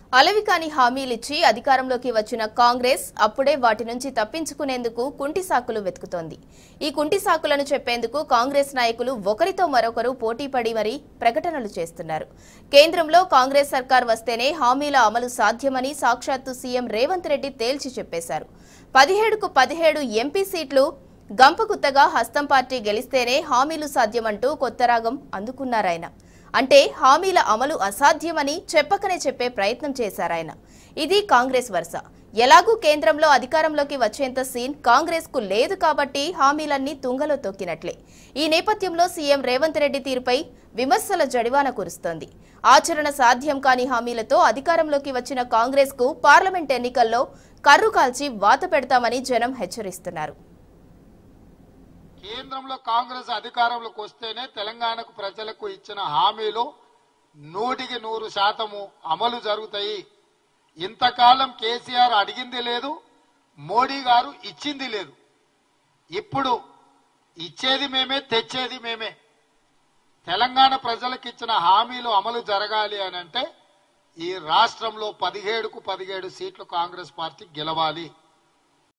అలవికాని హామీలిచ్చి అధికారంలోకి వచ్చిన కాంగ్రెస్ అప్పుడే వాటి నుంచి తప్పించుకునేందుకు కుంటి సాకులు వెతుకుతోంది ఈ కుంటి సాకులను చెప్పేందుకు కాంగ్రెస్ నాయకులు ఒకరితో మరొకరు పోటీపడి మరీ ప్రకటనలు చేస్తున్నారు కేంద్రంలో కాంగ్రెస్ సర్కార్ వస్తేనే హామీల అమలు సాధ్యమని సాక్షాత్తు సీఎం రేవంత్ రెడ్డి తేల్చి చెప్పేశారు పదిహేడుకు పదిహేడు ఎంపీ సీట్లు గంపగుత్తగా హస్తం పార్టీ గెలిస్తేనే హామీలు సాధ్యమంటూ కొత్త రాగం అందుకున్నారాయన అంటే హామీల అమలు అసాధ్యమని చెప్పకనే చెప్పే ప్రయత్నం చేశారాయన ఇది కాంగ్రెస్ వరుస ఎలాగూ కేంద్రంలో అధికారంలోకి వచ్చేంత సీన్ కాంగ్రెస్ కు లేదు కాబట్టి హామీలన్నీ తుంగలో తొక్కినట్లే ఈ నేపథ్యంలో సీఎం రేవంత్ రెడ్డి తీరుపై విమర్శల జడివాన కురుస్తోంది ఆచరణ సాధ్యం కాని హామీలతో అధికారంలోకి వచ్చిన కాంగ్రెస్ కు పార్లమెంట్ ఎన్నికల్లో కర్రు కాల్చి వాత పెడతామని జనం హెచ్చరిస్తున్నారు కేంద్రంలో కాంగ్రెస్ అధికారంలోకి వస్తేనే తెలంగాణకు ప్రజలకు ఇచ్చిన హామీలు నూటికి నూరు శాతము అమలు జరుగుతాయి ఇంతకాలం కేసీఆర్ అడిగింది లేదు మోడీ గారు ఇచ్చింది లేదు ఇప్పుడు ఇచ్చేది మేమే తెచ్చేది మేమే తెలంగాణ ప్రజలకు ఇచ్చిన హామీలు అమలు జరగాలి అని అంటే ఈ రాష్ట్రంలో పదిహేడుకు పదిహేడు సీట్లు కాంగ్రెస్ పార్టీ గెలవాలి